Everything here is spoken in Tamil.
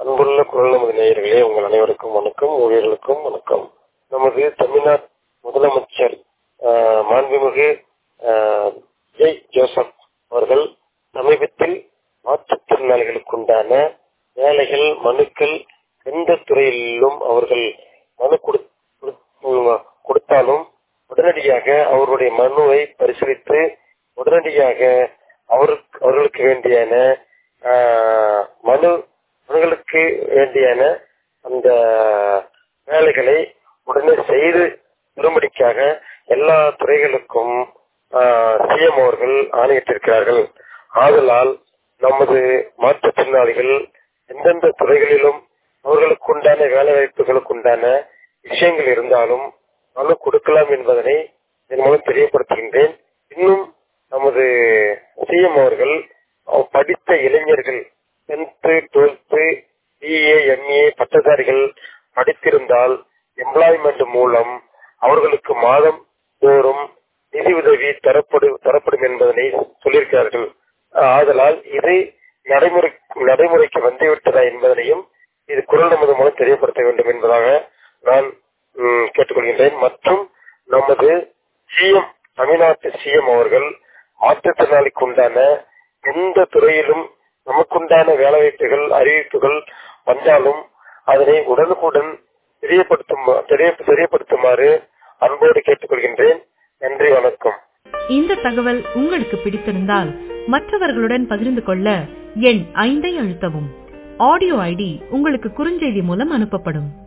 அன்புள்ள குரல் நமது நேயர்களே உங்கள் அனைவருக்கும் வணக்கம் ஊழியர்களுக்கும் வணக்கம் நமது தமிழ்நாடு முதலமைச்சர் ஆஹ், மாண்புமிகு ஆஹ், ஜெய் ஜோசப் அவர்கள் சமீபத்தில் மாற்றுத்திறனாளிகளுக்குண்டான வேலைகள் மனுக்கள் எந்த துறையிலும் அவர்கள் மனு கொடு- கொடு- கொடுத்தாலும் உடனடியாக அவருடைய மனுவை பரிசீலித்து உடனடியாக அவருக்கு அவர்களுக்கு வேண்டியான ஆஹ், மனு அவர்களுக்கு வேண்டியான அந்த வேலைகளை உடனே செய்து திரும்படிக்காக எல்லா துறைகளுக்கும் சிஎம் அவர்கள் ஆணையிட்டிருக்கிறார்கள் ஆதலால் நமது மாற்றுத்திறனாளிகள் எந்தெந்த துறைகளிலும் அவர்களுக்கு உண்டான வேலை வாய்ப்புகளுக்கு உண்டான விஷயங்கள் இருந்தாலும் மனு கொடுக்கலாம் என்பதனை இதன் மூலம் தெரியப்படுத்துகின்றேன் இன்னும் நமது சிஎம் அவர்கள் அவ் படித்த இளைஞர்கள் டென்த்து டுவெல்த்து பிஏ எம்ஏ பட்டதாரிகள் படித்திருந்தால் எம்ப்ளாய்மெண்ட் மூலம் அவர்களுக்கு மாதம் தோறும் நிதி உதவி தரப்படு தரப்படும் என்பதனை சொல்லியிருக்கிறார்கள் ஆதலால் இது நடைமுறை நடைமுறைக்கு வந்துவிட்டதா என்பதனையும் இது குரல் நமது மூலம் தெரியப்படுத்த வேண்டும் என்பதாக நான் ம், கேட்டுக்கொள்கின்றேன் மற்றும் நமது சிஎம் தமிழ்நாட்டு சிஎம் அவர்கள் மாற்றுத்திறனாளிக்கு உண்டான எந்த துறையிலும் நமக்குண்டான வேலைவாய்ப்புகள் அறிவிப்புகள் வந்தாலும் அதனை உடனுக்குடன் தெரியப்படுத்தும் தெரிய- தெரியப்படுத்துமாறு அன்போடு கேட்டுக்கொள்கின்றேன் நன்றி வணக்கம் இந்த தகவல் உங்களுக்கு பிடித்திருந்தால் மற்றவர்களுடன் பகிர்ந்து கொள்ள எண் ஐந்தை அழுத்தவும் ஆடியோ ஐடி உங்களுக்கு குறுஞ்செய்தி மூலம் அனுப்பப்படும்